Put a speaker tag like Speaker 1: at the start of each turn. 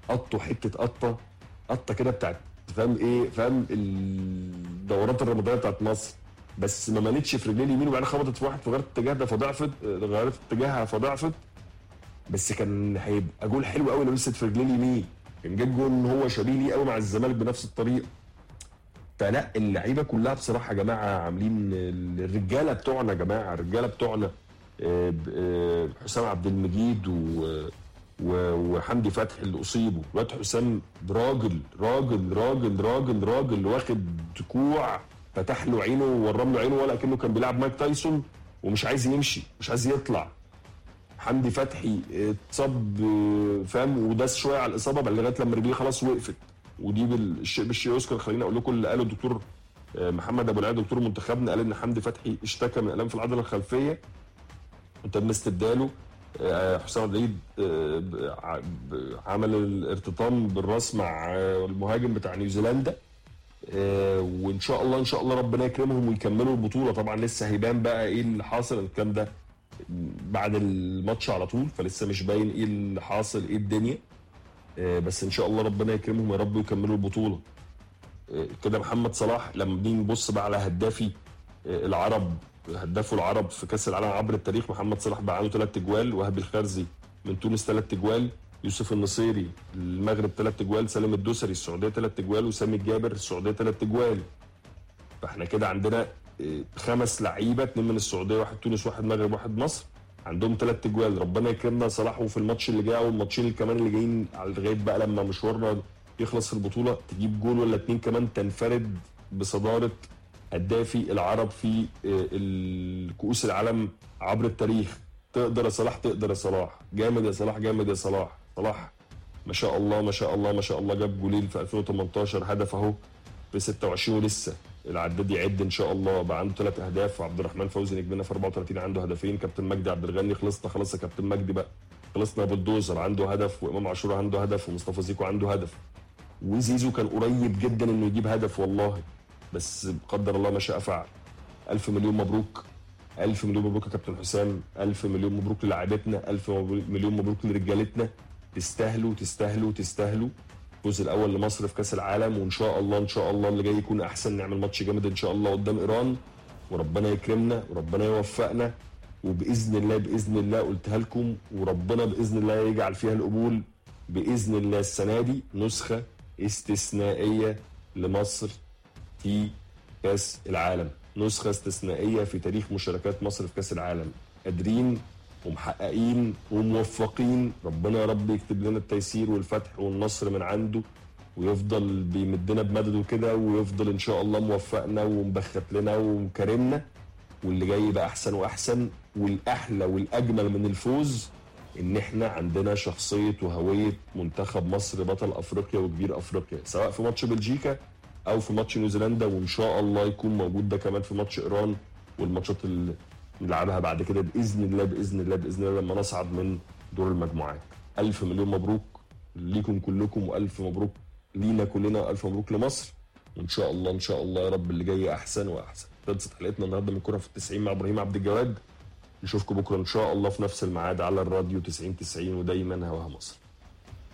Speaker 1: قطوا حته قطه قطه كده بتاعت فاهم ايه فاهم الدورات الرمضانيه بتاعت مصر بس ما مالتش في رجليه اليمين وبعدين خبطت في واحد فغيرت اتجاهها فضعفت غيرت اتجاهها فضعفت بس كان هيبقى جول حلو قوي لو لسه في رجليه اليمين كان جاب جول ان هو شبيه ليه قوي مع الزمالك بنفس الطريقه فلا اللعيبه كلها بصراحه يا جماعه عاملين الرجاله بتوعنا يا جماعه الرجاله بتوعنا آه، ب- آه، حسام عبد المجيد و و- وحمدي فتحي اللي اصيبوا الواد حسام راجل راجل راجل راجل راجل واخد كوع فتح له عينه وورم له عينه ولا كانه كان بيلعب مايك تايسون ومش عايز يمشي مش عايز يطلع حمدي فتحي اتصاب آه، فاهم وداس شويه على الاصابه بل لغايه لما رجليه خلاص وقفت ودي بالشيء بالشيء يذكر خليني اقول لكم اللي قاله الدكتور آه، محمد ابو العيد دكتور منتخبنا قال ان حمدي فتحي اشتكى من الام في العضله الخلفيه وتم استبداله آه، حسام عبد العيد آه، ب- ع- ب- عمل الارتطام بالراس مع آه، المهاجم بتاع نيوزيلندا آه، وان شاء الله ان شاء الله ربنا يكرمهم ويكملوا البطوله طبعا لسه هيبان بقى ايه اللي حاصل الكلام ده بعد الماتش على طول فلسه مش باين ايه اللي حاصل ايه الدنيا آه، بس ان شاء الله ربنا يكرمهم يا رب ويكملوا البطوله آه، كده محمد صلاح لما بنيجي نبص بقى على هدافي آه، العرب هدافوا العرب في كاس العالم عبر التاريخ محمد صلاح بقى عنده ثلاث اجوال وهبي الخرزي من تونس ثلاث اجوال يوسف النصيري المغرب ثلاث اجوال سالم الدوسري السعوديه ثلاث اجوال وسامي الجابر السعوديه ثلاث اجوال فاحنا كده عندنا آه، خمس لعيبه اثنين من السعوديه واحد تونس واحد مغرب واحد مصر عندهم ثلاث اجوال ربنا يكرمنا صلاح وفي الماتش اللي جاي او الماتشين اللي كمان اللي جايين على لغايه بقى لما مشوارنا يخلص في البطوله تجيب جول ولا اتنين كمان تنفرد بصداره هدافي العرب في آه، الكؤوس العالم عبر التاريخ تقدر يا صلاح تقدر يا صلاح جامد يا صلاح جامد يا صلاح صلاح ما شاء الله ما شاء الله ما شاء الله جاب جولين في 2018 هدف اهو في 26 ولسه العداد يعد ان شاء الله بقى عنده ثلاث اهداف وعبد الرحمن فوزي نجمنا في 34 عنده هدفين كابتن مجدي عبد الغني خلصنا خلاص يا كابتن مجدي بقى خلصنا بولدوزر عنده هدف وامام عاشور عنده هدف ومصطفى زيكو عنده هدف وزيزو كان قريب جدا انه يجيب هدف والله بس قدر الله ما شاء فعل ألف مليون مبروك ألف مليون مبروك يا كابتن حسام ألف مليون مبروك للاعبتنا ألف مليون مبروك لرجالتنا تستاهلوا تستاهلوا تستاهلوا الفوز الاول لمصر في كاس العالم وان شاء الله ان شاء الله اللي جاي يكون احسن نعمل ماتش جامد ان شاء الله قدام ايران وربنا يكرمنا وربنا يوفقنا وباذن الله باذن الله قلتها لكم وربنا باذن الله يجعل فيها القبول باذن الله السنه دي نسخه استثنائيه لمصر في كاس العالم نسخه استثنائيه في تاريخ مشاركات مصر في كاس العالم قادرين ومحققين وموفقين ربنا يا رب يكتب لنا التيسير والفتح والنصر من عنده ويفضل بيمدنا بمدده كده ويفضل ان شاء الله موفقنا ومبخت لنا ومكرمنا واللي جاي يبقى احسن واحسن والاحلى والاجمل من الفوز ان احنا عندنا شخصيه وهويه منتخب مصر بطل افريقيا وكبير افريقيا سواء في ماتش بلجيكا او في ماتش نيوزيلندا وان شاء الله يكون موجود ده كمان في ماتش ايران والماتشات اللي نلعبها بعد كده باذن الله باذن الله باذن الله لما نصعد من دور المجموعات الف مليون مبروك ليكم كلكم والف مبروك لينا كلنا الف مبروك لمصر وان شاء الله ان شاء الله يا رب اللي جاي احسن واحسن خلصت حلقتنا النهارده من كره في التسعين مع ابراهيم عبد الجواد نشوفكم بكره ان شاء الله في نفس الميعاد على الراديو 90 90 ودايما هواها مصر